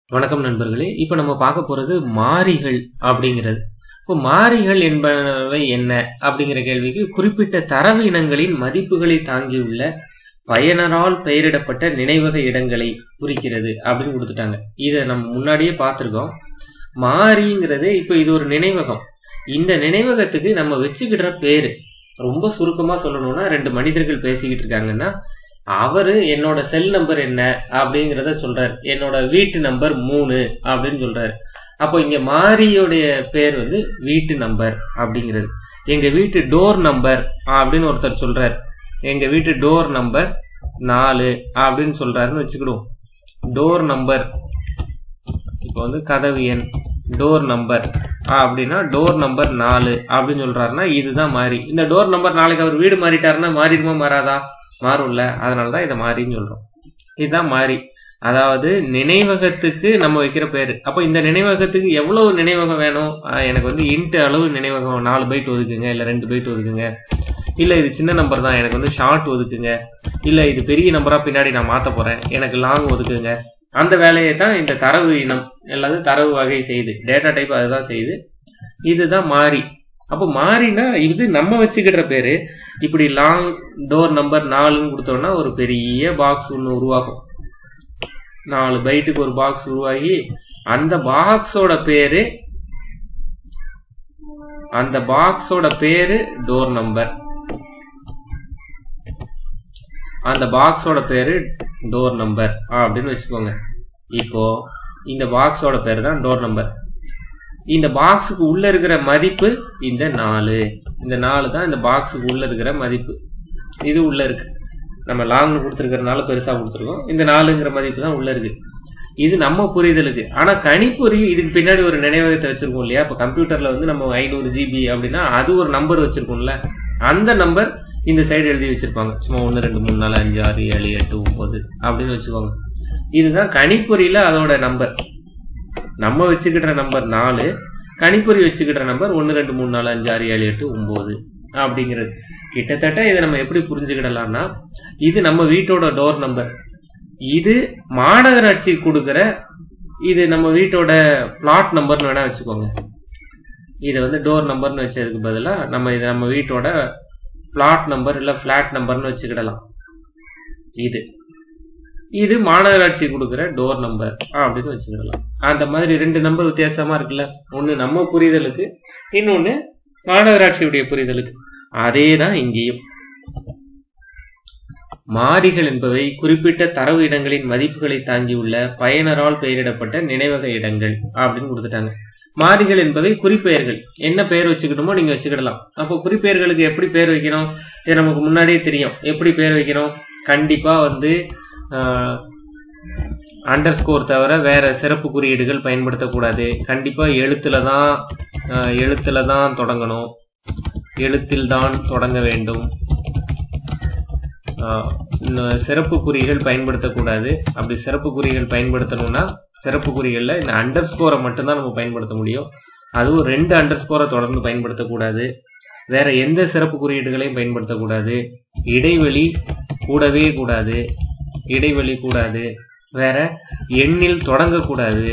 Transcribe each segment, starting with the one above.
வணக்கம் நண்பர்களே இப்போ நம்ம பார்க்க போறது மாறிகள் அப்படிங்கிறது இப்போ மாறிகள் என்பவை என்ன அப்படிங்கிற கேள்விக்கு குறிப்பிட்ட தரவு இனங்களின் மதிப்புகளை தாங்கியுள்ள பயனரால் பெயரிடப்பட்ட நினைவக இடங்களை குறிக்கிறது அப்படின்னு கொடுத்துட்டாங்க இதை நம்ம முன்னாடியே பார்த்துருக்கோம் மாறிங்கிறது இப்போ இது ஒரு நினைவகம் இந்த நினைவகத்துக்கு நம்ம வச்சுக்கிற பேரு ரொம்ப சுருக்கமா சொல்லணும்னா ரெண்டு மனிதர்கள் பேசிக்கிட்டு இருக்காங்கன்னா அவரு என்னோட செல் நம்பர் என்ன அப்படிங்கிறத சொல்றாரு என்னோட வீட்டு நம்பர் மூணு அப்படின்னு சொல்றாரு அப்போ இங்க மாரியோடைய பேர் வந்து வீட்டு நம்பர் அப்படிங்கிறது எங்க வீட்டு டோர் நம்பர் அப்படின்னு ஒருத்தர் சொல்றாரு எங்க வீட்டு டோர் நம்பர் நாலு அப்படின்னு சொல்றாருன்னு வச்சுக்கிடுவோம் டோர் நம்பர் இப்போ வந்து கதவு எண் டோர் நம்பர் அப்படின்னா டோர் நம்பர் நாலு அப்படின்னு சொல்றாருன்னா இதுதான் மாறி இந்த டோர் நம்பர் நாளைக்கு அவர் வீடு மாறிட்டாருன்னா மாறிடுமா மாறாதா மாறும்ல அதனால தான் இதை மாறின்னு சொல்றோம் இதுதான் மாறி அதாவது நினைவகத்துக்கு நம்ம வைக்கிற பேரு அப்போ இந்த நினைவகத்துக்கு எவ்வளவு நினைவகம் வேணும் ஆஹ் எனக்கு வந்து இன்ட் அளவு நினைவகம் நாலு பைட் ஒதுக்குங்க இல்லை ரெண்டு பைட் ஒதுக்குங்க இல்லை இது சின்ன நம்பர் தான் எனக்கு வந்து ஷார்ட் ஒதுக்குங்க இல்லை இது பெரிய நம்பரா பின்னாடி நான் மாற்ற போறேன் எனக்கு லாங் ஒதுக்குங்க அந்த வேலையை தான் இந்த தரவு இனம் எல்லாத்தையும் தரவு வகை செய்யுது டேட்டா டைப் அதுதான் செய்யுது இதுதான் மாறி அப்போ மாறினா இது நம்ம வச்சுக்கிற பேரு இப்படி லாங் டோர் நம்பர் நாலுன்னு கொடுத்தோம்னா ஒரு பெரிய பாக்ஸ் ஒன்று உருவாகும் நாலு பைட்டுக்கு ஒரு பாக்ஸ் உருவாகி அந்த பாக்ஸோட பேரு அந்த பாக்ஸோட பேரு டோர் நம்பர் அந்த பாக்ஸோட பேரு டோர் நம்பர் அப்படின்னு வச்சுக்கோங்க இப்போ இந்த பாக்ஸோட பேரு தான் டோர் நம்பர் இந்த பாக்ஸுக்கு உள்ள இருக்கிற மதிப்பு இந்த நாலு இந்த நாலு தான் இந்த பாக்ஸுக்கு உள்ள இருக்கிற மதிப்பு இது உள்ள இருக்கு நம்ம லாங் கொடுத்துருக்கறனால பெருசா கொடுத்துருக்கோம் இந்த நாலுங்கிற மதிப்பு தான் உள்ள இருக்கு இது நம்ம புரிதலுக்கு ஆனா கணிப்பொறி இதுக்கு பின்னாடி ஒரு நினைவகத்தை வச்சிருக்கோம் இல்லையா இப்ப கம்ப்யூட்டர்ல வந்து நம்ம ஐநூறு ஜிபி அப்படின்னா அது ஒரு நம்பர் வச்சிருக்கோம்ல அந்த நம்பர் இந்த சைடு எழுதி வச்சிருப்பாங்க சும்மா ஒன்று ரெண்டு மூணு நாலு அஞ்சு ஆறு ஏழு எட்டு ஒன்பது அப்படின்னு வச்சுக்கோங்க இதுதான் கணிப்பொறியில அதோட நம்பர் நம்ம வச்சுக்கிற நம்பர் நாலு கணிப்பொறி வச்சுக்கிற நம்பர் ஒன்று ரெண்டு மூணு நாலு அஞ்சு ஆறு ஏழு எட்டு ஒம்பது அப்படிங்கிறது கிட்டத்தட்ட இதை நம்ம எப்படி புரிஞ்சுக்கிடலாம்னா இது நம்ம வீட்டோட டோர் நம்பர் இது மாநகராட்சி கொடுக்குற இது நம்ம வீட்டோட பிளாட் நம்பர்னு வேணா வச்சுக்கோங்க இதை வந்து டோர் நம்பர்னு வச்சதுக்கு பதிலாக நம்ம இதை நம்ம வீட்டோட பிளாட் நம்பர் இல்லை ஃப்ளாட் நம்பர்னு வச்சுக்கிடலாம் இது இது மாநகராட்சி கொடுக்குற டோர் நம்பர் அப்படின்னு வச்சுக்கிடலாம் அந்த மாதிரி ரெண்டு நம்பர் வித்தியாசமா இருக்குல்ல ஒன்று நம்ம புரிதலுக்கு இன்னொன்று மாநகராட்சியுடைய புரிதலுக்கு அதே தான் இங்கேயும் மாறிகள் என்பவை குறிப்பிட்ட தரவு இடங்களின் மதிப்புகளை தாங்கியுள்ள பயனரால் பெயரிடப்பட்ட நினைவக இடங்கள் அப்படின்னு கொடுத்துட்டாங்க மாறிகள் என்பவை குறிப்பெயர்கள் என்ன பெயர் வச்சுக்கிட்டோமோ நீங்க வச்சுக்கிடலாம் அப்போ குறிப்பெயர்களுக்கு எப்படி பேர் வைக்கணும் இது நமக்கு முன்னாடியே தெரியும் எப்படி பேர் வைக்கணும் கண்டிப்பா வந்து அண்டர் ஸ்கோர் தவிர வேற சிறப்பு குறியீடுகள் பயன்படுத்தக்கூடாது கண்டிப்பா எழுத்துல தான் எழுத்துல தான் தொடங்கணும் எழுத்தில் தான் தொடங்க வேண்டும் சிறப்பு குறிகள் பயன்படுத்தக்கூடாது அப்படி சிறப்பு குறிகள் பயன்படுத்தணும்னா சிறப்பு குறிகளில் இந்த அண்டர் ஸ்கோரை மட்டும்தான் நம்ம பயன்படுத்த முடியும் அதுவும் ரெண்டு அண்டர் ஸ்கோரை தொடர்ந்து பயன்படுத்தக்கூடாது வேற எந்த சிறப்பு குறியீடுகளையும் பயன்படுத்தக்கூடாது இடைவெளி கூடவே கூடாது இடைவெளி கூடாது வேற எண்ணில் தொடங்கக்கூடாது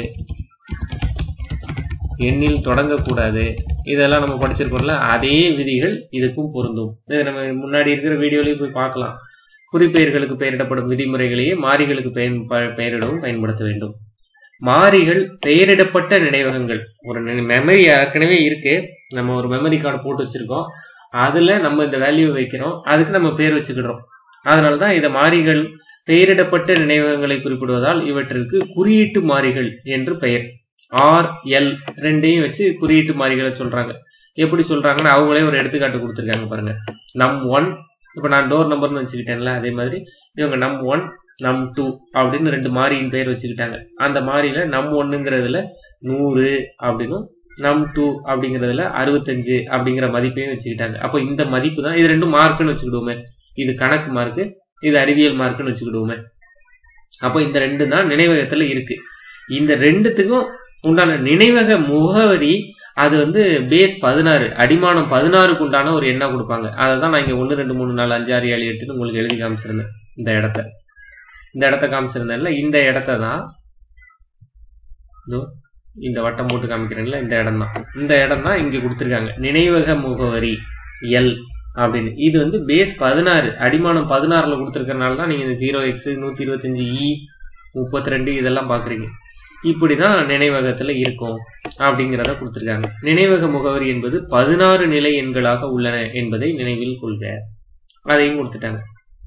எண்ணில் தொடங்கக்கூடாது இதெல்லாம் நம்ம படிச்சிருக்கோம்ல அதே விதிகள் இதுக்கும் பொருந்தும் இது நம்ம முன்னாடி இருக்கிற வீடியோலையும் போய் பார்க்கலாம் குறிப்பெயர்களுக்கு பெயரிடப்படும் விதிமுறைகளையே மாறிகளுக்கு பெயர் பெயரிடவும் பயன்படுத்த வேண்டும் மாறிகள் பெயரிடப்பட்ட நினைவகங்கள் ஒரு மெமரி ஏற்கனவே இருக்கு நம்ம ஒரு மெமரி கார்டு போட்டு வச்சிருக்கோம் அதுல நம்ம இந்த வேல்யூ வைக்கிறோம் அதுக்கு நம்ம பேர் வச்சுக்கிடுறோம் அதனாலதான் இதை மாறிகள் பெயரிடப்பட்ட நினைவகங்களை குறிப்பிடுவதால் இவற்றிற்கு குறியீட்டு மாறிகள் என்று பெயர் ஆர் எல் ரெண்டையும் வச்சு குறியீட்டு மாறிகளை சொல்றாங்க எப்படி சொல்றாங்கன்னா அவங்களே ஒரு எடுத்துக்காட்டு கொடுத்துருக்காங்க பாருங்க நம் ஒன் இப்போ நான் டோர் நம்பர்னு வச்சுக்கிட்டேன்ல அதே மாதிரி இவங்க நம் ஒன் நம் டூ அப்படின்னு ரெண்டு மாறியின் பெயர் வச்சுக்கிட்டாங்க அந்த மாறியில நம் ஒன்னுங்கிறதுல நூறு அப்படின்னும் நம் டூ அப்படிங்கிறதுல அறுபத்தஞ்சு அப்படிங்கிற மதிப்பையும் வச்சுக்கிட்டாங்க அப்போ இந்த மதிப்பு தான் இது ரெண்டும் மார்க்குன்னு வச்சுக்கிடுவோமே இது கணக்கு மார்க்கு இது அறிவியல் மார்க்குன்னு வச்சுக்கிடுவோமே அப்போ இந்த ரெண்டு தான் நினைவகத்துல இருக்கு இந்த ரெண்டுத்துக்கும் உண்டான நினைவக முகவரி அது வந்து பேஸ் பதினாறு அடிமானம் பதினாறுக்கு உண்டான ஒரு எண்ணா கொடுப்பாங்க அதை தான் நான் இங்கே ஒன்று ரெண்டு மூணு நாலு அஞ்சு ஆறு ஏழு எட்டுன்னு உங்களுக்கு எழுதி காமிச்சிருந்தேன் இந்த இடத்த இந்த இடத்த காமிச்சிருந்தேன்ல இந்த இடத்த தான் இதோ இந்த வட்டம் போட்டு காமிக்கிறேன்ல இந்த இடம் தான் இந்த இடம் தான் இங்கே கொடுத்துருக்காங்க நினைவக முகவரி எல் அப்படின்னு இது வந்து பேஸ் பதினாறு அடிமானம் பதினாறில் கொடுத்துருக்கறனால தான் நீங்கள் இந்த ஜீரோ எக்ஸ் நூற்றி இருபத்தஞ்சி இ முப்பத்தி ரெண்டு இதெல்லாம் பார்க்குறீங்க இப்படி தான் நினைவகத்தில் இருக்கும் அப்படிங்கிறத கொடுத்துருக்காங்க நினைவக முகவரி என்பது பதினாறு நிலை எண்களாக உள்ளன என்பதை நினைவில் கொள்க அதையும் கொடுத்துட்டாங்க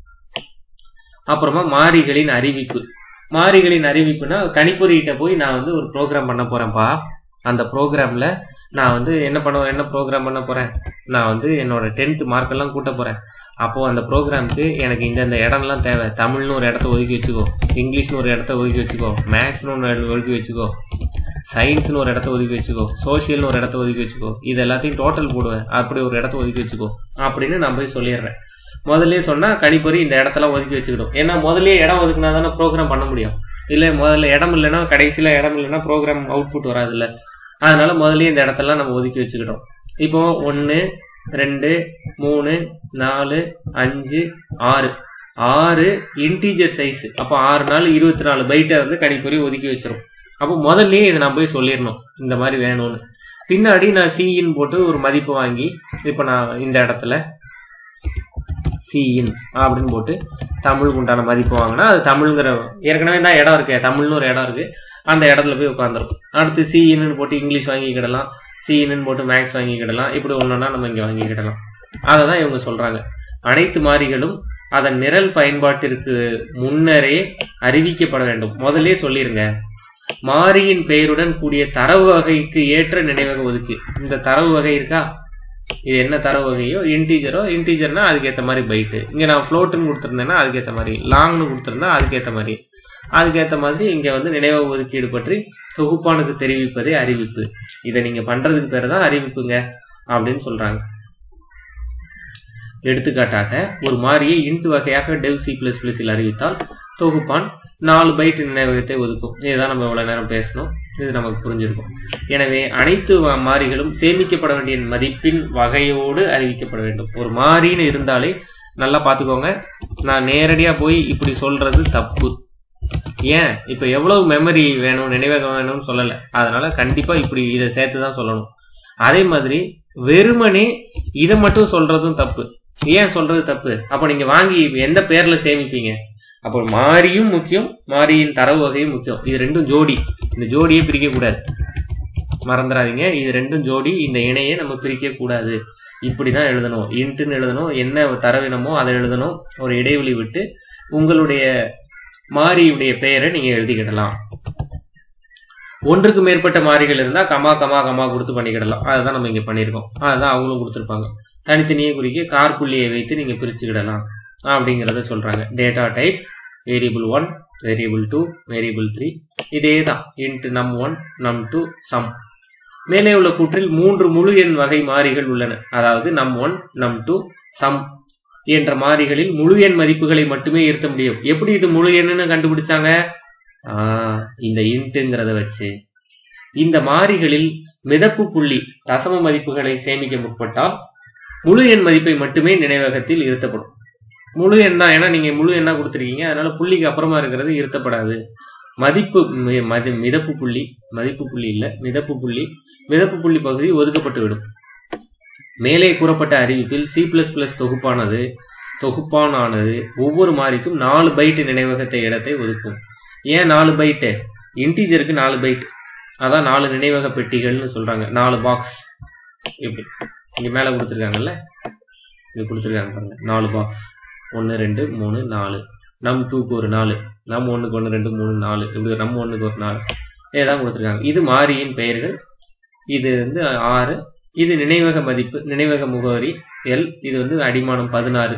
அப்புறமா மாறிகளின் அறிவிப்பு மாறிகளின் அறிவிப்புனா கணிப்பொறிகிட்ட போய் நான் வந்து ஒரு ப்ரோக்ராம் பண்ண போறேன்ப்பா அந்த ப்ரோக்ராம்ல நான் வந்து என்ன பண்ண என்ன ப்ரோக்ராம் பண்ண போறேன் நான் வந்து என்னோட டென்த் மார்க்கெல்லாம் கூட்ட போறேன் அப்போ அந்த ப்ரோக்ராம்க்கு எனக்கு இந்தந்த இடம்லாம் தேவை தமிழ்னு ஒரு இடத்த ஒதுக்கி வச்சுக்கோ இங்கிலீஷ்னு ஒரு இடத்த ஒதுக்கி வச்சுக்கோ மேக்ஸ்னு ஒன்று ஒதுக்கி வச்சுக்கோ சயின்ஸ்னு ஒரு இடத்த ஒதுக்கி வச்சுக்கோ சோஷியல்னு ஒரு இடத்த ஒதுக்கி வச்சுக்கோ இது எல்லாத்தையும் டோட்டல் போடுவேன் அப்படி ஒரு இடத்த ஒதுக்கி வச்சுக்கோ அப்படின்னு நான் போய் சொல்லிடுறேன் முதல்ல சொன்னா கணிப்பொறி இந்த இடத்தெல்லாம் ஒதுக்கி வச்சுக்கிடும் ஏன்னா முதல்லயே இடம் ஒதுக்குனா தானே ப்ரோக்ராம் பண்ண முடியும் இல்லை முதல்ல இடம் இல்லைன்னா கடைசியில் இடம் இல்லைன்னா ப்ரோக்ராம் அவுட்புட் வராதுல்ல அதனால முதல்லயே இந்த இடத்தெல்லாம் நம்ம ஒதுக்கி வச்சுக்கிட்டோம் இப்போ ஒன்று ரெண்டு மூணு நாலு அஞ்சு ஆறு ஆறு இன்டீஜர் சைஸ் அப்போ ஆறு நாள் இருபத்தி நாலு பைட்டை வந்து கணிப்பொறி ஒதுக்கி வச்சிரும் அப்போ முதல்லயே இதை நான் போய் சொல்லிடணும் இந்த மாதிரி வேணும்னு பின்னாடி நான் சிஇன் போட்டு ஒரு மதிப்பு வாங்கி இப்போ நான் இந்த இடத்துல சிஇன் அப்படின்னு போட்டு தமிழுக்கு உண்டான மதிப்பு வாங்கினா அது தமிழ்ங்கிற ஏற்கனவே தான் இடம் இருக்கு தமிழ்னு ஒரு இடம் இருக்கு அந்த இடத்துல போய் உட்காந்துரும் அடுத்து சிஇன்னு போட்டு இங்கிலீஷ் வாங்கிக்கிடலாம் சிஇன்னு போட்டு மேக்ஸ் வாங்கிக்கிடலாம் இப்படி ஒன்றுனா நம்ம இங்கே வாங்கிக்கிடலாம் அதை தான் இவங்க சொல்றாங்க அனைத்து மாறிகளும் அதன் நிரல் பயன்பாட்டிற்கு முன்னரே அறிவிக்கப்பட வேண்டும் முதல்லே சொல்லிருங்க மாறியின் பெயருடன் கூடிய தரவு வகைக்கு ஏற்ற நினைவக ஒதுக்கு இந்த தரவு வகை இருக்கா இது என்ன தரவு வகையோ இன்டீஜரோ இன்டீஜர்னா அதுக்கேற்ற மாதிரி பைட்டு இங்கே நான் ஃப்ளோட்டுன்னு கொடுத்துருந்தேன்னா அதுக்கேற்ற மாதிரி லாங்னு கொடுத்துருந்தா அதுக்கேற்ற மாதிரி அதுக்கேற்ற மாதிரி இங்கே வந்து நினைவக ஒதுக்கீடு பற்றி தொகுப்பானுக்கு தெரிவிப்பதே அறிவிப்பு இதை நீங்கள் பண்ணுறதுக்கு பேர் தான் அறிவிப்புங்க அப்படின்னு சொல்கிறாங்க எடுத்துக்காட்டாக ஒரு மாறியை இன்ட் வகையாக டெவ் சி பிளஸ் பிளஸில் அறிவித்தால் தொகுப்பான் நாலு பைட் நினைவகத்தை ஒதுக்கும் இதுதான் நம்ம இவ்வளோ நேரம் பேசணும் இது நமக்கு புரிஞ்சிருக்கும் எனவே அனைத்து வ- மாறிகளும் சேமிக்கப்பட வேண்டிய மதிப்பின் வகையோடு அறிவிக்கப்பட வேண்டும் ஒரு மாறின்னு இருந்தாலே நல்லா பார்த்துக்கோங்க நான் நேரடியாக போய் இப்படி சொல்றது தப்பு ஏன் இப்போ எவ்வளவு மெமரி வேணும் நினைவகம் வேணும்னு சொல்லலை அதனால கண்டிப்பாக இப்படி இதை சேர்த்து தான் சொல்லணும் அதே மாதிரி வெறுமனே இதை மட்டும் சொல்றதும் தப்பு ஏன் சொல்றது தப்பு அப்போ நீங்க வாங்கி எந்த பேர்ல சேமிப்பீங்க அப்போ மாறியும் முக்கியம் மாறியின் தரவு வகையும் முக்கியம் இது ரெண்டும் ஜோடி இந்த ஜோடியை பிரிக்க கூடாது மறந்துடாதீங்க இது ரெண்டும் ஜோடி இந்த இணையை நம்ம பிரிக்க கூடாது இப்படிதான் எழுதணும் இன்ட்டுன்னு எழுதணும் என்ன தரவினமோ அதை எழுதணும் ஒரு இடைவெளி விட்டு உங்களுடைய மாறியுடைய பெயரை நீங்க எழுதிக்கிடலாம் ஒன்றுக்கு மேற்பட்ட மாறிகள் இருந்தா கமா கமா கமா கொடுத்து பண்ணிக்கிடலாம் அதுதான் நம்ம இங்க பண்ணியிருக்கோம் அதுதான் அவங்களும் கொடுத்துருப்பாங்க தனித்தனியே குறிக்க கார் புள்ளியை வைத்து நீங்க பிரிச்சுக்கிடலாம் அப்படிங்கிறத சொல்றாங்க data type variable one variable two variable three இதே தான் இன்ட் நம் ஒன் நம் டூ சம் மேலே உள்ள கூற்றில் மூன்று முழு எண் வகை மாறிகள் உள்ளன அதாவது நம் ஒன் நம் டூ சம் என்ற மாறிகளில் முழு எண் மதிப்புகளை மட்டுமே இருத்த முடியும் எப்படி இது முழு எண்ணுன்னு கண்டுபிடிச்சாங்க ஆஹ் இந்த இன்ட்டுங்கிறத வச்சு இந்த மாறிகளில் மிதப்பு புள்ளி தசம மதிப்புகளை சேமிக்க முற்பட்டால் முழு எண் மதிப்பை மட்டுமே நினைவகத்தில் இருத்தப்படும் முழு எண் தான் ஏன்னா நீங்க முழு எண்ணா கொடுத்துருக்கீங்க அதனால புள்ளிக்கு அப்புறமா இருக்கிறது இருத்தப்படாது மதிப்பு மி- மதி மிதப்பு புள்ளி மதிப்பு புள்ளி இல்ல மிதப்பு புள்ளி மிதப்பு புள்ளி பகுதி ஒதுக்கப்பட்டு விடும் மேலே கூறப்பட்ட அறிவிப்பில் சி பிளஸ் பிளஸ் தொகுப்பானது தொகுப்பானானது ஒவ்வொரு மாறிக்கும் நாலு பைட் நினைவகத்தை இடத்தை ஒதுக்கும் ஏன் நாலு பைட்டு இன்டீஜருக்கு நாலு பைட் அதான் நாலு நினைவக பெட்டிகள்னு சொல்றாங்க நாலு பாக்ஸ் இப்படி இங்க மேல கொடுத்துருக்காங்கல்ல இங்க கொடுத்துருக்காங்க பாருங்க நாலு பாக்ஸ் ஒன்று ரெண்டு மூணு நாலு நம் டூக்கு ஒரு நாலு நம் ஒன்றுக்கு ஒன்று ரெண்டு மூணு நாலு இப்படி நம் ஒன்றுக்கு ஒரு நாலு இதான் கொடுத்துருக்காங்க இது மாறியின் பெயர்கள் இது வந்து ஆறு இது நினைவக மதிப்பு நினைவக முகவரி எல் இது வந்து அடிமானம் பதினாறு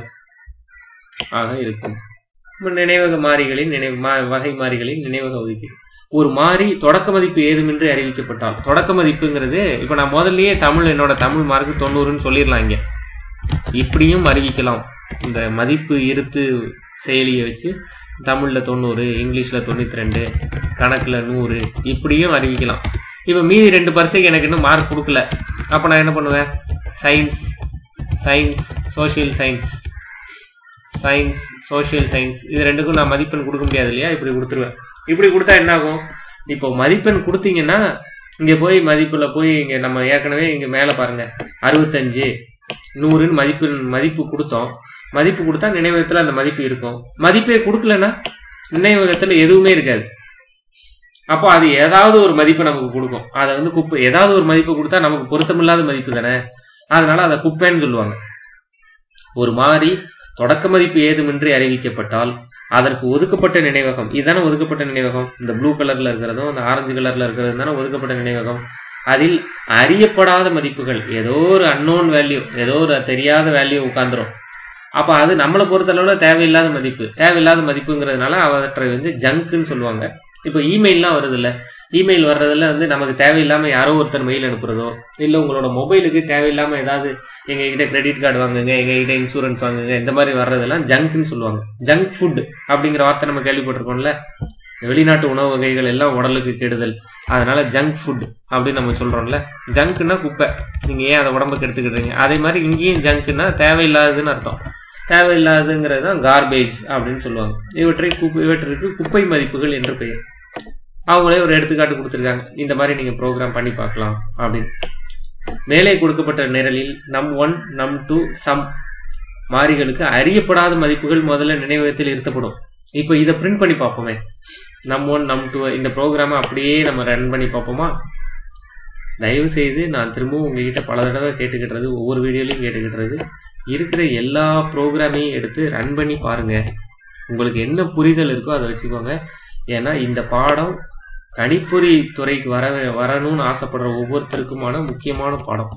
ஆக இருக்கும் இப்ப நினைவக மாறிகளின் நினைவு மா- வகை மாறிகளின் நினைவக ஒதுக்கீடு ஒரு மாறி தொடக்க மதிப்பு ஏதுமின்றி அறிவிக்கப்பட்டால் தொடக்க மதிப்புங்கிறது இப்ப நான் முதல்லயே தமிழ் என்னோட தமிழ் மார்க்கு தொண்ணூறுன்னு சொல்லிடலாம் இங்க இப்படியும் அறிவிக்கலாம் இந்த மதிப்பு இருத்து செயலியை வச்சு தமிழ்ல தொண்ணூறு இங்கிலீஷ்ல தொண்ணூத்தி ரெண்டு கணக்குல நூறு இப்படியும் அறிவிக்கலாம் இப்ப மீதி ரெண்டு பரீட்சைக்கு எனக்கு இன்னும் மார்க் கொடுக்கல அப்ப நான் என்ன பண்ணுவேன் science science social science science social science இது ரெண்டுக்கும் நான் மதிப்பெண் கொடுக்க முடியாது இல்லையா இப்படி கொடுத்துருவேன் இப்படி கொடுத்தா என்ன ஆகும் இப்போ மதிப்பெண் கொடுத்தீங்கன்னா இங்க போய் மதிப்புல போய் இங்க நம்ம ஏற்கனவே இங்க மேல பாருங்க அறுபத்தஞ்சு நூறுன்னு மதிப்பு மதிப்பு கொடுத்தோம் மதிப்பு கொடுத்தா நினைவகத்துல அந்த மதிப்பு இருக்கும் மதிப்பே கொடுக்கலன்னா நினைவகத்துல எதுவுமே இருக்காது அப்போ அது ஏதாவது ஒரு மதிப்பு நமக்கு கொடுக்கும் அதை வந்து குப்பை ஏதாவது ஒரு மதிப்பு கொடுத்தா நமக்கு பொருத்தமில்லாத மதிப்பு தானே அதனால அதை குப்பைன்னு சொல்லுவாங்க ஒரு மாறி தொடக்க மதிப்பு ஏதுமின்றி அறிவிக்கப்பட்டால் அதற்கு ஒதுக்கப்பட்ட நினைவகம் இதுதானே ஒதுக்கப்பட்ட நினைவகம் இந்த ப்ளூ கலர்ல இருக்கிறதும் இந்த ஆரஞ்சு கலர்ல இருக்கிறது தானே ஒதுக்கப்பட்ட நினைவகம் அதில் அறியப்படாத மதிப்புகள் ஏதோ ஒரு அன்னோன் வேல்யூ ஏதோ ஒரு தெரியாத வேல்யூ உட்காந்துரும் அப்ப அது நம்மளை பொறுத்தளவுல தேவையில்லாத மதிப்பு தேவையில்லாத மதிப்புங்கிறதுனால அவற்றை வந்து ஜங்க்னு சொல்லுவாங்க இப்போ இமெயில்லாம் வருது இல்ல இமெயில் வர்றதுல வந்து நமக்கு தேவையில்லாம யாரோ ஒருத்தர் மெயில் அனுப்புறதோ இல்ல உங்களோட மொபைலுக்கு தேவையில்லாம ஏதாவது எங்க கிட்ட கிரெடிட் கார்டு வாங்குங்க எங்க கிட்ட இன்சூரன்ஸ் வாங்குங்க இந்த மாதிரி வர்றதெல்லாம் ஜங்க்னு சொல்லுவாங்க ஜங்க் ஃபுட் அப்படிங்கிற வார்த்தை நம்ம கேள்விப்பட்டிருக்கோம்ல வெளிநாட்டு உணவு வகைகள் எல்லாம் உடலுக்கு கெடுதல் அதனால ஜங்க் ஃபுட் அப்படின்னு நம்ம சொல்றோம்ல ஜங்க்னா குப்பை நீங்க ஏன் அதை உடம்புக்கு எடுத்துக்கிட்டீங்க அதே மாதிரி இங்கேயும் ஜங்க்னா தேவையில்லாததுன்னு அர்த்தம் தேவையில்லாததுங்கிறது தான் கார்பேஜ் அப்படின்னு சொல்லுவாங்க இவற்றை குப்பை இவற்றிற்கு குப்பை மதிப்புகள் என்று பெயர் அவங்களே ஒரு எடுத்துக்காட்டு கொடுத்துருக்காங்க இந்த மாதிரி நீங்க ப்ரோக்ராம் பண்ணி பார்க்கலாம் அப்படின்னு மேலே கொடுக்கப்பட்ட நிரலில் நம் ஒன் நம் டூ சம் மாறிகளுக்கு அறியப்படாத மதிப்புகள் முதல்ல நினைவகத்தில் இருத்தப்படும் இப்போ இதை பிரிண்ட் பண்ணி பார்ப்போமே நம் ஒன் நம் டூ இந்த ப்ரோக்ராமை அப்படியே நம்ம ரன் பண்ணி பார்ப்போமா தயவு செய்து நான் திரும்பவும் உங்ககிட்ட பல தடவை கேட்டுக்கிட்டுறது ஒவ்வொரு வீடியோலையும் கேட்டுக்கிட்டுறது இருக்கிற எல்லா ப்ரோக்ராமையும் எடுத்து ரன் பண்ணி பாருங்க உங்களுக்கு என்ன புரிதல் இருக்கோ அதை வச்சுக்கோங்க ஏன்னா இந்த பாடம் கணிப்பொறி துறைக்கு வர வரணும்னு ஆசைப்படுற ஒவ்வொருத்தருக்குமான முக்கியமான பாடம்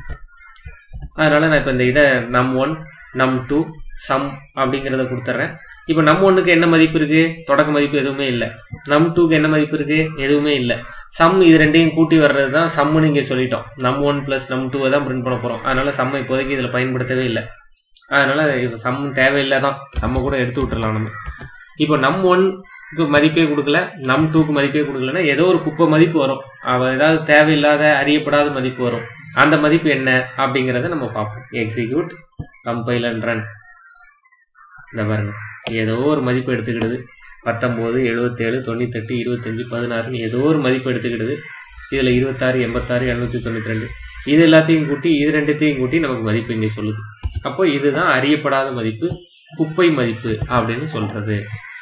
அதனால நான் இப்போ இந்த இதை நம் ஒன் நம் டூ சம் அப்படிங்கிறத கொடுத்துட்றேன் இப்போ நம் ஒன்னுக்கு என்ன மதிப்பு இருக்கு தொடக்க மதிப்பு எதுவுமே இல்லை நம் டூக்கு என்ன மதிப்பு இருக்கு எதுவுமே இல்லை சம் இது ரெண்டையும் கூட்டி வர்றது தான் சம்னு இங்கே சொல்லிட்டோம் நம் ஒன் பிளஸ் நம் டூவை தான் பிரிண்ட் பண்ண போகிறோம் அதனால சம்மை இப்போதைக்கு இதில் பயன்படுத்தவே இல்லை அதனால இது சம் தேவையில்லை தான் நம்ம கூட எடுத்து விட்டுறலாம் நம்ம இப்போ நம் ஒன்க்கு மதிப்பே கொடுக்கல நம் டூக்கு மதிப்பே கொடுக்கலன்னா ஏதோ ஒரு குப்பை மதிப்பு வரும் அவ ஏதாவது தேவையில்லாத அறியப்படாத மதிப்பு வரும் அந்த மதிப்பு என்ன அப்படிங்கிறத நம்ம பார்ப்போம் எக்ஸிக்யூட் கம்பைல் அண்ட் ரன் இந்த பாருங்க ஏதோ ஒரு மதிப்பு எடுத்துக்கிடுது பத்தொம்போது எழுபத்தேழு தொண்ணூத்தெட்டு இருபத்தஞ்சு பதினாறுன்னு ஏதோ ஒரு மதிப்பு எடுத்துக்கிடுது இதில் இருபத்தாறு எண்பத்தாறு எழுநூற்றி தொண்ணூற்றி ரெண்டு இது எல்லாத்தையும் கூட்டி இது ரெண்டுத்தையும் கூட்டி நமக்கு மதிப்பு இங்கே சொல்லுது அப்போ இதுதான் அறியப்படாத மதிப்பு குப்பை மதிப்பு அப்படின்னு சொல்றது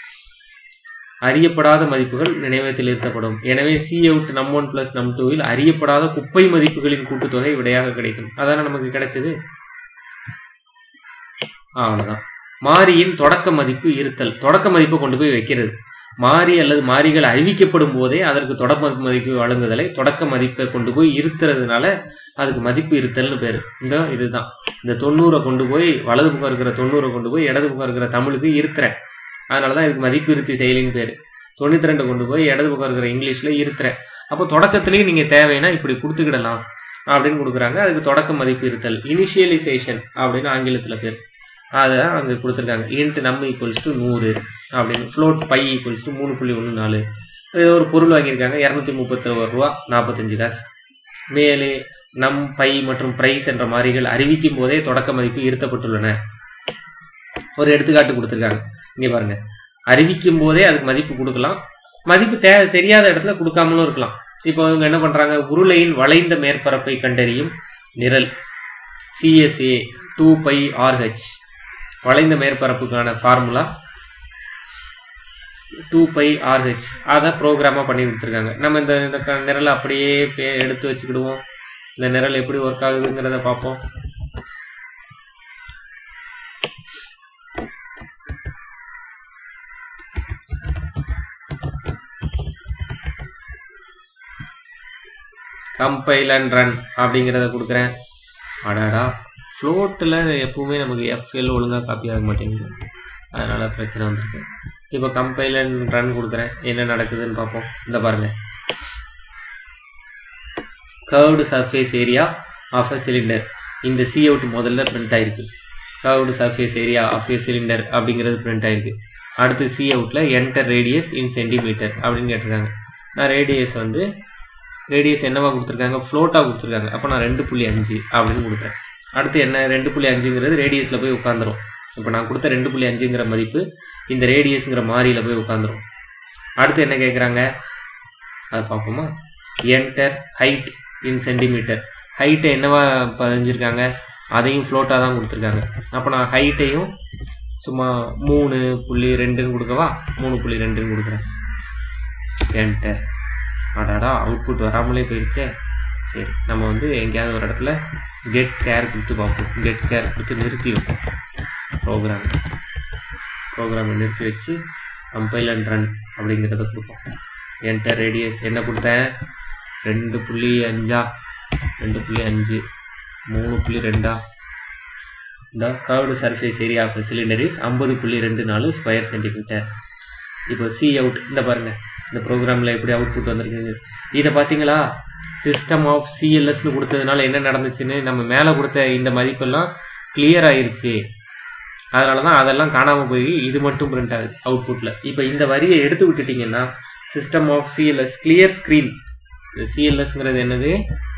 அறியப்படாத மதிப்புகள் நினைவகத்தில் இருத்தப்படும் எனவே C out num one plus num டூவில் அறியப்படாத குப்பை மதிப்புகளின் கூட்டுத்தொகை விடையாக கிடைக்கும் அதான நமக்கு கிடைச்சது அவ்வளவுதான் மாறியின் தொடக்க மதிப்பு இருத்தல் தொடக்க மதிப்பை கொண்டு போய் வைக்கிறது மாறி அல்லது மாறிகள் அறிவிக்கப்படும் போதே அதற்கு தொடக்க மதிப்பு வழங்குதலை தொடக்க மதிப்பை கொண்டு போய் இருத்துறதுனால அதுக்கு மதிப்பு இருத்தல்னு பேரு இந்த இதுதான் இந்த தொண்ணூறை கொண்டு போய் வலது பக்கம் இருக்கிற தொண்ணூறை கொண்டு போய் இடது பக்கம் இருக்கிற தமிழுக்கு இருத்துறேன் அதனாலதான் இதுக்கு மதிப்பு இருத்தி செயலின்னு பேரு தொண்ணூத்தி ரெண்டு கொண்டு போய் இடது பக்கம் இருக்கிற இங்கிலீஷ்ல இருத்துறேன் அப்போ தொடக்கத்திலேயே நீங்க தேவைன்னா இப்படி கொடுத்துக்கிடலாம் அப்படின்னு கொடுக்குறாங்க அதுக்கு தொடக்க மதிப்பு இருத்தல் இனிஷியலைசேஷன் அப்படின்னு ஆங்கிலத்துல பேர் அதை அங்கே கொடுத்துருக்காங்க இன்ட் நம் ஈக்குவல்ஸ் டு நூறு அப்படின்னு ஃப்ளோட் பை ஈக்குவல்ஸ் டு மூணு புள்ளி ஒன்று நாலு இது ஒரு பொருள் வாங்கியிருக்காங்க இரநூத்தி முப்பத்தி ஒரு ரூபா நாற்பத்தஞ்சு காசு மேலே நம் பை மற்றும் பிரைஸ் என்ற மாறிகள் அறிவிக்கும் போதே தொடக்க மதிப்பு இருத்தப்பட்டுள்ளன ஒரு எடுத்துக்காட்டு கொடுத்துருக்காங்க இங்கே பாருங்க அறிவிக்கும் போதே அதுக்கு மதிப்பு கொடுக்கலாம் மதிப்பு தே தெரியாத இடத்துல கொடுக்காமலும் இருக்கலாம் இப்போ இவங்க என்ன பண்றாங்க உருளையின் வளைந்த மேற்பரப்பை கண்டறியும் நிரல் சிஎஸ்ஏ டூ பை ஆர்ஹெச் வளைந்த மேற்பரப்புக்கான ஃபார்முலா டூ பை ஆர்ஹெச் அதை ப்ரோக்ராமாக பண்ணி கொடுத்துருக்காங்க நம்ம இந்த இந்த க- நிரலை அப்படியே பே- எடுத்து வச்சுக்கிடுவோம் இந்த நிரல் எப்படி ஒர்க் ஆகுதுங்கிறத பார்ப்போம் கம்பைல் அண்ட் ரன் அப்படிங்கிறத கொடுக்குறேன் அடாடா ஃப்ளோட்டில் எப்பவுமே நமக்கு எஃப்எல் ஒழுங்காக காப்பி ஆக மாட்டேங்குது அதனால பிரச்சனை வந்திருக்கு இப்போ கம்பைல் அண்ட் ரன் கொடுக்குறேன் என்ன நடக்குதுன்னு பார்ப்போம் இந்த பாருங்க curved surface area of a cylinder இந்த சி அவுட் முதல்ல பிரிண்ட் ஆயிருக்கு curved surface area of a cylinder அப்படிங்கிறது பிரிண்ட் ஆயிருக்கு அடுத்து சி அவுட்டில் என்டர் ரேடியஸ் இன் சென்டிமீட்டர் அப்படின்னு கேட்டிருக்காங்க நான் ரேடியஸ் வந்து ரேடியஸ் என்னவா கொடுத்துருக்காங்க ஃப்ளோட்டாக கொடுத்துருக்காங்க அப்போ நான் ரெண்டு புள்ளி அஞ்சு அப்படின்னு கொடுக்குறேன் அடுத்து என்ன ரெண்டு புள்ளி அஞ்சுங்கிறது ரேடியஸில் போய் உட்காந்துரும் இப்போ நான் கொடுத்த ரெண்டு புள்ளி அஞ்சுங்கிற மதிப்பு இந்த ரேடியஸ்ங்கிற மாறியில் போய் உட்காந்துரும் அடுத்து என்ன கேட்குறாங்க அதை பார்ப்போமா என்டர் ஹைட் இன் சென்டிமீட்டர் ஹைட்டை என்னவா பதிஞ்சிருக்காங்க அதையும் ஃப்ளோட்டாக தான் கொடுத்துருக்காங்க அப்போ நான் ஹைட்டையும் சும்மா மூணு புள்ளி ரெண்டுன்னு கொடுக்கவா மூணு புள்ளி ரெண்டுன்னு கொடுக்குறேன் என்டர் அடாடா அவுட்புட் வராமலே போயிடுச்சே சரி நம்ம வந்து எங்கேயாவது ஒரு இடத்துல கெட் கேர் கொடுத்து பார்ப்போம் கெட் கேர் கொடுத்து நிறுத்தி வைப்போம் ப்ரோக்ராம் ப்ரோக்ராமை நிறுத்தி வச்சு கம்பைல் அண்ட் ரன் அப்படிங்கிறத கொடுப்போம் என்டர் ரேடியஸ் என்ன கொடுத்தேன் ரெண்டு புள்ளி அஞ்சா ரெண்டு புள்ளி அஞ்சு மூணு புள்ளி ரெண்டா இந்த curved surface area of cylinder is ஐம்பது புள்ளி ரெண்டு நாலு ஸ்கொயர் சென்டிமீட்டர் இப்போ சி அவுட் இந்த பாருங்க இந்த ப்ரோக்ராமில் எப்படி அவுட்புட் வந்திருக்கு இதை பார்த்தீங்களா சிஸ்டம் ஆஃப் சிஎல்எஸ்னு கொடுத்ததுனால என்ன நடந்துச்சுன்னு நம்ம மேலே கொடுத்த இந்த மதிப்பெல்லாம் கிளியர் ஆயிருச்சு அதனால தான் அதெல்லாம் காணாமல் போய் இது மட்டும் பிரிண்ட் ஆகுது அவுட்புட்டில் இப்போ இந்த வரியை எடுத்து விட்டுட்டிங்கன்னா system of CLS clear screen சிஎல்எஸ்ங்கிறது என்னது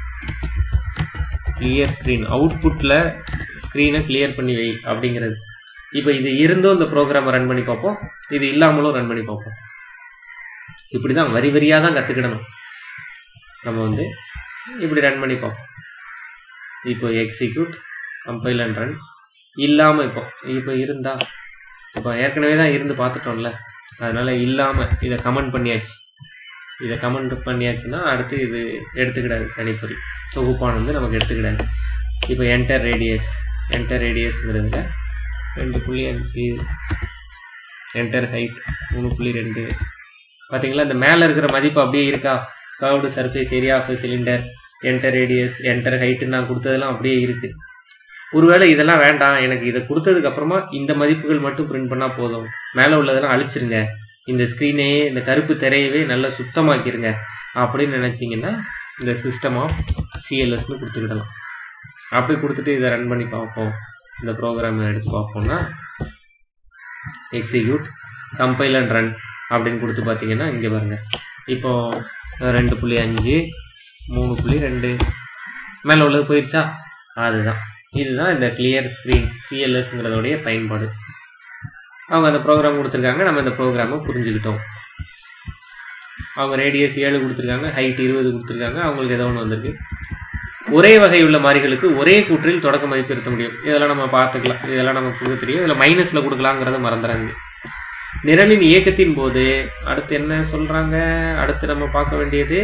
கிளியர் ஸ்க்ரீன் அவுட்புட்டில் ஸ்க்ரீனை கிளியர் பண்ணி வை அப்படிங்கிறது இப்போ இது இருந்தும் இந்த ப்ரோக்ராமை ரன் பண்ணி பார்ப்போம் இது இல்லாமலும் ரன் பண்ணி பார்ப்போம் இப்படி தான் வரி வரியாக தான் கற்றுக்கிடணும் நம்ம வந்து இப்படி ரன் பண்ணி பார்ப்போம் இப்போ எக்ஸிக்யூட் கம்பைல் அண்ட் ரன் இல்லாமல் இப்போ இப்போ இருந்தா இப்போ ஏற்கனவே தான் இருந்து பார்த்துட்டோம்ல அதனால இல்லாமல் இதை கமெண்ட் பண்ணியாச்சு இதை கமெண்ட் பண்ணியாச்சுன்னா அடுத்து இது எடுத்துக்கிடாது தனிப்பொறி தொகுப்பான் வந்து நமக்கு எடுத்துக்கிடாது இப்போ என்டர் ரேடியஸ் என்டர் ரேடியஸ்ங்கிறதுல ரெண்டு புள்ளி அஞ்சு என்டர் ஹைட் மூணு புள்ளி ரெண்டு பார்த்தீங்களா இந்த மேலே இருக்கிற மதிப்பு அப்படியே இருக்கா curved surface area of cylinder enter radius enter height நான் கொடுத்ததெல்லாம் அப்படியே இருக்குது ஒருவேளை இதெல்லாம் வேண்டாம் எனக்கு இதை கொடுத்ததுக்கு அப்புறமா இந்த மதிப்புகள் மட்டும் பிரிண்ட் பண்ணால் போதும் மேலே உள்ளதெல்லாம் அழிச்சிருங்க இந்த ஸ்க்ரீனையே இந்த கருப்பு திரையவே நல்லா சுத்தமாக்கிருங்க அப்படின்னு நினச்சிங்கன்னா இந்த சிஸ்டம் ஆஃப் சிஎல்எஸ்னு கொடுத்துக்கிடலாம் அப்படி கொடுத்துட்டு இதை ரன் பண்ணி பார்ப்போம் இந்த ப்ரோக்ராமை எடுத்து பார்ப்போம்னா எக்ஸிக்யூட் கம்பைல் அண்ட் ரன் அப்படின்னு கொடுத்து பார்த்தீங்கன்னா இங்கே பாருங்க இப்போ ரெண்டு புள்ளி அஞ்சு மூணு புள்ளி ரெண்டு மேலே உள்ளது போயிடுச்சா அதுதான் இதுதான் இந்த கிளியர் ஸ்க்ரீன் சிஎல்எஸ்ங்கிறதோடைய பயன்பாடு அவங்க அந்த ப்ரோக்ராம் கொடுத்துருக்காங்க நம்ம இந்த ப்ரோக்ராமை புரிஞ்சுக்கிட்டோம் அவங்க ரேடியஸ் ஏழு கொடுத்துருக்காங்க ஹைட் இருபது கொடுத்துருக்காங்க அவங்களுக்கு ஏதோ ஒன்று வந்திருக்கு ஒரே வகை உள்ள மாறிகளுக்கு ஒரே கூற்றில் தொடக்க மதிப்பு இருத்த முடியும் இதெல்லாம் நம்ம பார்த்துக்கலாம் இதெல்லாம் நமக்கு கொடுக்க தெரியும் இதில் மைனஸில் கொடுக்கலாங்கிறத மறந்துறாங்க நிரலின் இயக்கத்தின் போது அடுத்து என்ன சொல்றாங்க அடுத்து நம்ம பார்க்க வேண்டியது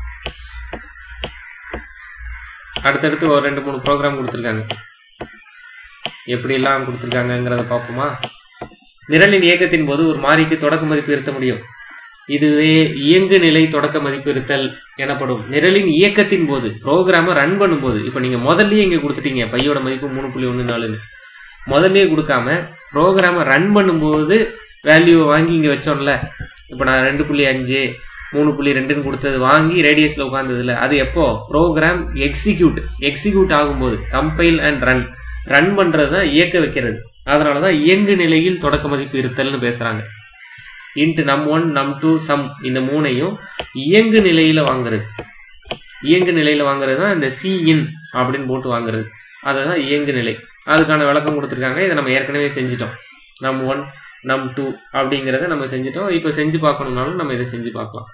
அடுத்தடுத்து ஒரு ரெண்டு மூணு ப்ரோக்ராம் கொடுத்துருக்காங்க எப்படியெல்லாம் கொடுத்துருக்காங்கங்கிறத பார்ப்போமா நிரலின் இயக்கத்தின் போது ஒரு மாறிக்கு தொடக்க மதிப்பு இருத்த முடியும் இதுவே இயங்கு நிலை தொடக்க மதிப்பு இருத்தல் எனப்படும் நிரலின் இயக்கத்தின் போது ப்ரோக்ராமை ரன் பண்ணும்போது இப்போ நீங்க முதல்லயே இங்க கொடுத்துட்டீங்க பையோட மதிப்பு மூணு புள்ளி ஒன்று நாலுன்னு முதல்லயே கொடுக்காம ப்ரோக்ராமை ரன் பண்ணும்போது வேல்யூவை வாங்கி இங்க வச்சோம்ல இப்போ நான் ரெண்டு புள்ளி அஞ்சு மூணு புள்ளி ரெண்டுன்னு கொடுத்தது வாங்கி ரேடியஸ்ல உட்காந்ததுல அது எப்போ ப்ரோக்ராம் எக்ஸிக்யூட் எக்ஸிக்யூட் ஆகும்போது கம்பைல் அண்ட் ரன் ரன் பண்றது தான் இயக்க வைக்கிறது அதனால தான் இயங்கு நிலையில் தொடக்க மதிப்பு இருத்தல்னு பேசுறாங்க இன்ட்டு நம் ஒன் நம் டூ சம் இந்த மூணையும் இயங்கு நிலையில வாங்குறது இயங்கு நிலையில வாங்குறது தான் இந்த சி இன் அப்படின்னு போட்டு வாங்குறது அதுதான் இயங்கு நிலை அதுக்கான விளக்கம் கொடுத்துருக்காங்க இதை நம்ம ஏற்கனவே செஞ்சிட்டோம் நம் ஒன் நம் டூ அப்படிங்கிறத நம்ம செஞ்சிட்டோம் இப்போ செஞ்சு பார்க்கணும்னாலும் நம்ம இதை செஞ்சு பார்க்கலாம்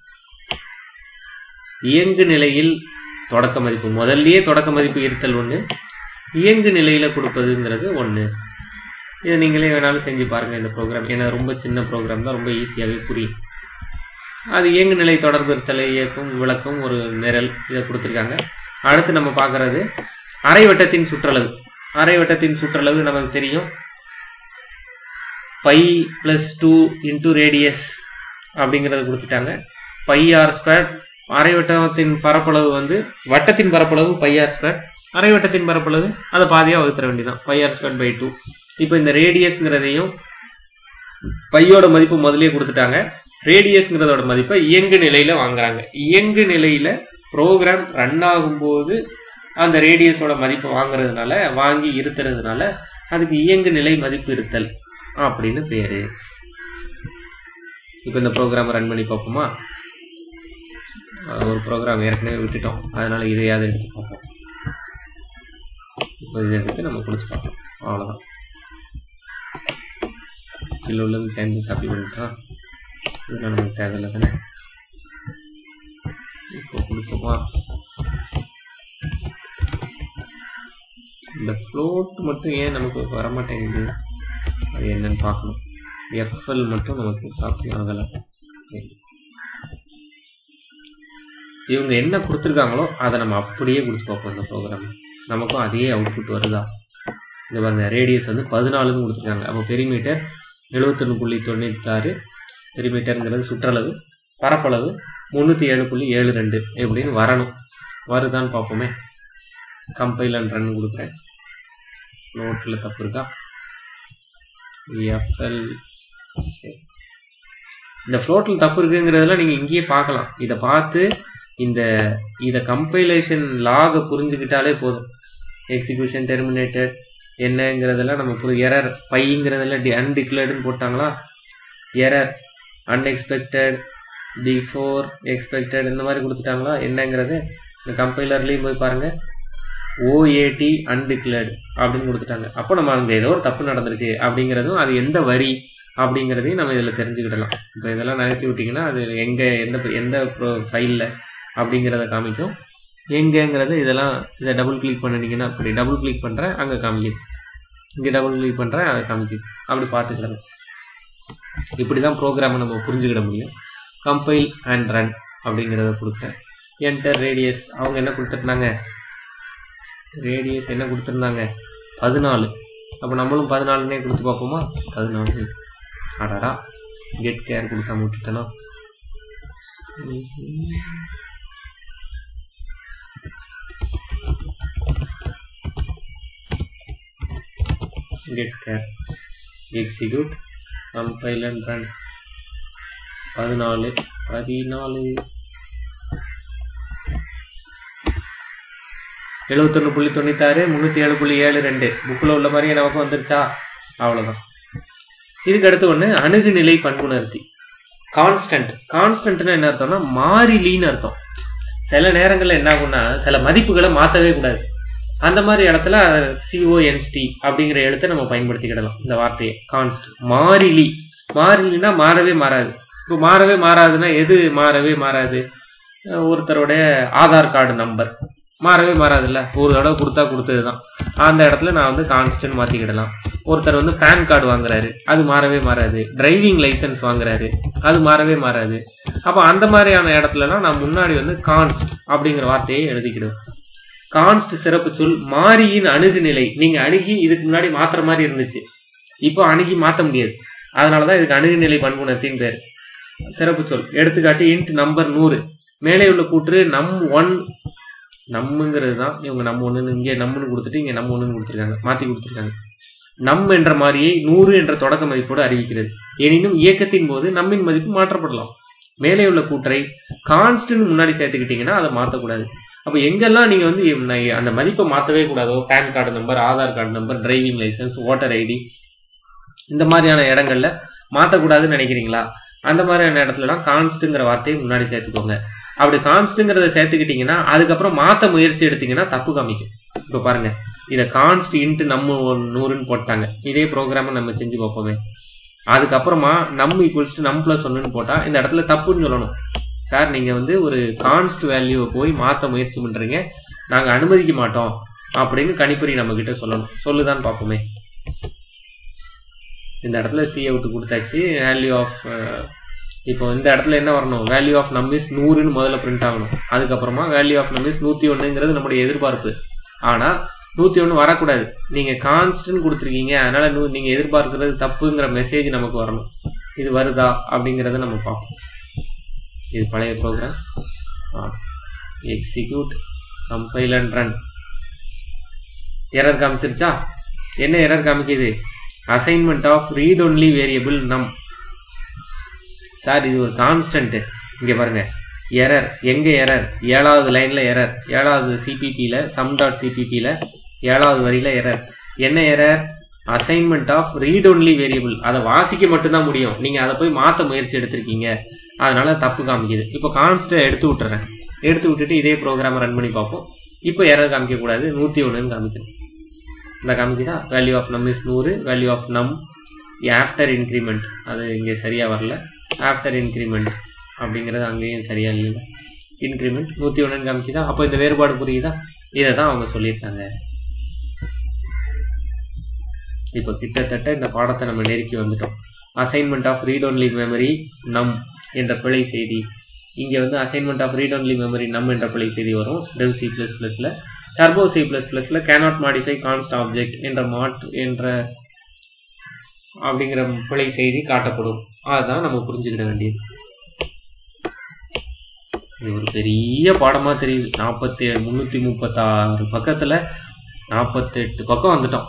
இயங்கு நிலையில் தொடக்க மதிப்பு முதல்லயே தொடக்க மதிப்பு இருத்தல் ஒன்று இயங்கு நிலையில கொடுப்பதுங்கிறது ஒன்று இதை நீங்களே வேணாலும் செஞ்சு பாருங்க இந்த ப்ரோக்ராம் ஏன்னா ரொம்ப சின்ன ப்ரோக்ராம் தான் ரொம்ப ஈஸியாகவே புரியும் அது இயங்கு நிலை தொடர்பு இருத்தலை இயக்கும் விளக்கும் ஒரு நிரல் இதை கொடுத்துருக்காங்க அடுத்து நம்ம பார்க்கறது அரை வட்டத்தின் சுற்றளவு அரை வட்டத்தின் சுற்றளவு நமக்கு தெரியும் pi plus two into radius அப்படிங்கிறத கொடுத்துட்டாங்க பை ஆர் ஸ்கொயர் அரை வட்டத்தின் பரப்பளவு வந்து வட்டத்தின் பரப்பளவு பை ஆர் ஸ்கொயர் அரை வட்டத்தின் பரப்பளவு அதை பாதியாக வகுத்துற வேண்டியதான் pi r square pi two இப்போ இந்த ரேடியஸ்ங்கிறதையும் பையோட மதிப்பு முதல்லயே கொடுத்துட்டாங்க ரேடியஸ்ங்கிறதோட மதிப்பை இயங்கு நிலையில வாங்குறாங்க இயங்கு நிலையில ப்ரோக்ராம் ரன் ஆகும்போது அந்த ரேடியஸோட மதிப்பை வாங்குறதுனால வாங்கி இருத்துறதுனால அதுக்கு இயங்கு நிலை மதிப்பு இருத்தல் அப்படின்னு பேரு இப்போ இந்த ப்ரோக்ராம் ரன் பண்ணி பார்ப்போமா ஒரு ப்ரோக்ராம் ஏற்கனவே விட்டுட்டோம் அதனால இதையாவது எடுத்து பார்ப்போம் இப்போ இதை எடுத்து நம்ம கொடுத்து பார்ப்போம் அவ்வளோதான் கீழே உள்ளது சேர்ந்து காப்பி பண்ணிட்டோம் இதெல்லாம் நமக்கு தேவையில்லை தானே கொடுப்போமா இந்த ஃப்ளோட் மட்டும் ஏன் நமக்கு வரமாட்டேங்குது அது என்னன்னு பார்க்கணும் எஃப்எல் மட்டும் நமக்கு காப்பி ஆகலை சரி இவங்க என்ன கொடுத்துருக்காங்களோ அதை நம்ம அப்படியே கொடுத்து பார்ப்போம் இந்த ப்ரோக்ராம் நமக்கும் அதே அவுட்புட் வருதா இந்த பாருங்க ரேடியஸ் வந்து பதினாலுன்னு கொடுத்துருக்காங்க அப்போ பெரிமீட்டர் எழுபத்தொன்று புள்ளி தொண்ணூத்தாறு பெரிமீட்டருங்கிறது சுற்றளவு பரப்பளவு முந்நூற்றி ஏழு புள்ளி ஏழு ரெண்டு எப்படின்னு வரணும் வருதான்னு பார்ப்போமே கம்பைல் அண்ட் ரன் கொடுக்குறேன் நோட்டில் தப்பு இருக்கா எஃப்எல் சரி இந்த ஃப்ளோட்டில் தப்பு இருக்குங்கிறதெல்லாம் நீங்கள் இங்கேயே பார்க்கலாம் இதை பார்த்து இந்த இதை கம்பைலேஷன் லாகை புரிஞ்சுக்கிட்டாலே போதும் எக்ஸிக்யூஷன் டெர்மினேட்டட் என்னங்கிறதெல்லாம் நம்ம புரி எரர் பைங்கிறதெல்லாம் டி அன்டிக்ளேர்டுன்னு போட்டாங்களா எரர் அன்எக்ஸ்பெக்டட் பிஃபோர் எக்ஸ்பெக்டட் இந்த மாதிரி கொடுத்துட்டாங்களா என்னங்கிறது இந்த கம்பைலர்லேயும் போய் பாருங்கள் ஓஏடி அன்டிக்ளேர்டு அப்படின்னு கொடுத்துட்டாங்க அப்போ நம்ம அங்கே ஏதோ ஒரு தப்பு நடந்திருக்கு அப்படிங்கிறதும் அது எந்த வரி அப்படிங்கிறதையும் நம்ம இதில் தெரிஞ்சுக்கிடலாம் இப்போ இதெல்லாம் நகர்த்தி விட்டிங்கன்னா அது எங்கே எந்த எந்த ப்ரோ ஃபைலில் அப்படிங்கிறத காமிக்கும் எங்கேங்கிறது இதெல்லாம் இதை டபுள் கிளிக் பண்ணினீங்கன்னா அப்படி டபுள் கிளிக் பண்ணுறேன் அங்கே காமிக்குது இங்கே டபுள் கிளிக் பண்ணுறேன் அதை காமிக்குது அப்படி பார்த்துக்கிடலாம் இப்படி தான் ப்ரோக்ராமை நம்ம புரிஞ்சுக்கிட முடியும் கம்பைல் அண்ட் ரன் அப்படிங்கிறத கொடுத்தேன் என்டர் ரேடியஸ் அவங்க என்ன கொடுத்துருந்தாங்க ரேடியஸ் என்ன கொடுத்துருந்தாங்க பதினாலு அப்போ நம்மளும் பதினாலுனே கொடுத்து பார்ப்போமா பதினாலு அடடா கெட் கேர் கொடுக்காம விட்டுட்டேனா get care execute compile and run பதினாலு பதினாலு எழுபத்தொன்று புள்ளி தொண்ணூத்தாறு முந்நூற்றி ஏழு புள்ளி ஏழு ரெண்டு புக்கில் உள்ள மாதிரியே நமக்கு வந்துருச்சா அவ்வளோதான் இதுக்கு அடுத்து ஒன்று அணுகுநிலை பண்புணர்த்தி கான்ஸ்டன்ட் கான்ஸ்டன்ட்னு என்ன அர்த்தம்னா மாறிலின்னு அர்த்தம் சில நேரங்களில் என்ன ஆகும்னா சில மதிப்புகளை மாற்றவே கூடாது அந்த மாதிரி இடத்துல சிஓஎன்ஸ்டி அப்படிங்கிற எழுத்தை நம்ம பயன்படுத்திக்கிடலாம் இந்த வார்த்தையை கான்ஸ்ட் மாறிலி மாறிலினா மாறவே மாறாது இப்போ மாறவே மாறாதுன்னா எது மாறவே மாறாது ஒருத்தருடைய ஆதார் கார்டு நம்பர் மாறவே மாறாதுல்ல ஒரு தடவை கொடுத்தா கொடுத்தது தான் அந்த இடத்துல நான் வந்து கான்ஸ்டன்ட் மாற்றிக்கிடலாம் ஒருத்தர் வந்து பேன் கார்டு வாங்குறாரு அது மாறவே மாறாது டிரைவிங் லைசன்ஸ் வாங்குறாரு அது மாறவே மாறாது அப்போ அந்த மாதிரியான இடத்துலலாம் நான் முன்னாடி வந்து கான்ஸ்ட் அப்படிங்கிற வார்த்தையை எழுதிக்கிடுவேன் கான்ஸ்ட் சிறப்பு சொல் மாறியின் அணுகுநிலை நீங்க அணுகி இதுக்கு முன்னாடி மாத்திர மாதிரி இருந்துச்சு இப்போ அணுகி மாற்ற முடியாது அதனாலதான் இதுக்கு அணுகுநிலை பண்புணர்த்தின் பேர் சிறப்பு சொல் எடுத்துக்காட்டு இன்ட் நம்பர் நூறு மேலே உள்ள கூற்று நம் ஒன் நம்முங்கிறது தான் இவங்க நம்ம ஒன்று இங்கே நம்மன்னு கொடுத்துட்டு இங்கே நம்ம ஒன்றுன்னு கொடுத்துருக்காங்க மாற்றி கொடுத்துருக்காங்க நம் என்ற மாதிரியை நூறு என்ற தொடக்க மதிப்போடு அறிவிக்கிறது எனினும் இயக்கத்தின் போது நம்மின் மதிப்பு மாற்றப்படலாம் மேலே உள்ள கூற்றை கான்ஸ்டன்ட் முன்னாடி சேர்த்துக்கிட்டீங்கன்னா அதை மாற்றக்கூடாது அப்போ எங்கெல்லாம் நீங்கள் வந்து அந்த மதிப்பை மாற்றவே கூடாதோ PAN card number Aadhaar card number driving licence voter ID இந்த மாதிரியான இடங்கள்ல மாற்றக்கூடாதுன்னு நினைக்கிறீங்களா அந்த மாதிரியான இடத்துலலாம் கான்ஸ்ட்டுங்கிற வார்த்தையை முன்னாடி சேர்த்துக்கோங்க அப்படி கான்ஸ்ட்டுங்கிறத சேர்த்துக்கிட்டீங்கன்னா அதுக்கப்புறம் மாற்ற முயற்சி எடுத்தீங்கன்னா தப்பு காமிக்கும் இப்போ பாருங்க இதை கான்ஸ்ட் இன்ட்டு நம்ம நூறுன்னு போட்டாங்க இதே ப்ரோக்ராமை நம்ம செஞ்சு பார்ப்போமே அதுக்கப்புறமா நம் ஈக்குவல்ஸ் டு நம் ப்ளஸ் ஒன்றுன்னு போட்டால் இந்த இடத்துல தப்புன்னு சொல்லணும் சார் நீங்கள் வந்து ஒரு கான்ஸ்ட் வேல்யூவை போய் மாற்ற முயற்சி பண்ணுறீங்க நாங்கள் அனுமதிக்க மாட்டோம் அப்படின்னு கணிப்பொறி நம்ம கிட்ட சொல்லணும் சொல்லுதான்னு பார்ப்போமே இந்த இடத்துல சி அவுட் கொடுத்தாச்சு வேல்யூ ஆஃப் இப்போ இந்த இடத்துல என்ன வரணும் வேல்யூ ஆஃப் நம்பிஸ் நூறுன்னு முதல்ல பிரிண்ட் ஆகணும் அதுக்கப்புறமா வேல்யூ ஆஃப் நம்பிஸ் நூற்றி ஒன்றுங்கிறது நம்முடைய எதிர்பார்ப்பு ஆனால் நூற்றி ஒன்று வரக்கூடாது நீங்கள் கான்ஸ்டன்ட் கொடுத்துருக்கீங்க அதனால நூ நீங்கள் எதிர்பார்க்கறது தப்புங்கிற மெசேஜ் நமக்கு வரணும் இது வருதா அப்படிங்கிறத நம்ம பார்ப்போம் இது பழைய program execute compile and run error காமிச்சிருச்சா என்ன எரர் காமிக்குது assignment of read only variable num sir இது ஒரு கான்ஸ்டன்ட் இங்கே பாருங்க எரர் எங்கே எரர் ஏழாவது லைனில் எரர் ஏழாவது சிபிபியில் சம் டாட் சிபிபியில் ஏழாவது வரியில் எரர் என்ன error assignment of read only variable அதை வாசிக்க மட்டும்தான் முடியும் நீங்கள் அதை போய் மாற்ற முயற்சி எடுத்திருக்கீங்க அதனால தப்பு காமிக்குது இப்போ கான்ஸ்ட்டை எடுத்து விட்டுறேன் எடுத்து விட்டுட்டு இதே ப்ரோக்ராமை ரன் பண்ணி பார்ப்போம் இப்போ எரர் காமிக்கக்கூடாது நூற்றி ஒன்றுன்னு காமிக்குது இந்த காமிக்குதா வேல்யூ ஆஃப் நம் இஸ் நூறு value of num after increment அது இங்கே சரியாக வரல ஆஃப்டர் இன்க்ரிமெண்ட் அப்படிங்கிறது அங்கேயும் சரியாக இல்லை இன்க்ரிமெண்ட் நூற்றி ஒன்றுன்னு காமிக்குதா அப்போ இந்த வேறுபாடு புரியுதா இதை தான் அவங்க சொல்லியிருக்காங்க இப்போ கிட்டத்தட்ட இந்த பாடத்தை நம்ம நெருக்கி வந்துட்டோம் assignment of read only memory num என்ற பிழை செய்தி இங்கே வந்து assignment of read only memory num என்ற பிழை செய்தி வரும் டெவ் சி ப்ளஸ் ப்ளஸில் டர்போ சி ப்ளஸ் ப்ளஸில் கேனாட் மாடிஃபை கான்ஸ்ட் ஆப்ஜெக்ட் என்ற மாற்று என்ற அப்படிங்கிற பிழை செய்தி காட்டப்படும் அதுதான் நம்ம புரிஞ்சுக்கிட வேண்டியது இது ஒரு பெரிய பாடமாக தெரியுது நாற்பத்தி முந்நூற்றி முப்பத்தாறு பக்கத்தில் நாற்பத்தெட்டு பக்கம் வந்துட்டோம்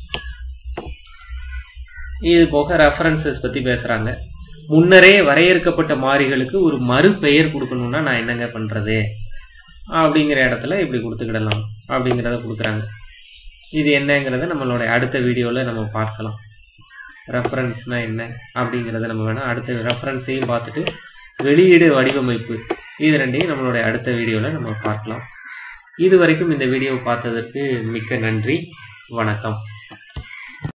இது போக ரெஃபரன்சஸ் பற்றி பேசுகிறாங்க முன்னரே வரையறுக்கப்பட்ட மாறிகளுக்கு ஒரு மறு பெயர் கொடுக்கணும்னா நான் என்னங்க பண்ணுறது அப்படிங்கிற இடத்துல இப்படி கொடுத்துக்கிடலாம் அப்படிங்கிறத கொடுக்குறாங்க இது என்னங்கிறத நம்மளோட அடுத்த வீடியோவில் நம்ம பார்க்கலாம் ரெஃபரன்ஸ்னால் என்ன அப்படிங்கிறத நம்ம வேணால் அடுத்த ரெஃபரன்ஸையும் பார்த்துட்டு வெளியீடு வடிவமைப்பு இது ரெண்டையும் நம்மளுடைய அடுத்த வீடியோவில் நம்ம பார்க்கலாம் இது வரைக்கும் இந்த வீடியோவை பார்த்ததற்கு மிக்க நன்றி வணக்கம்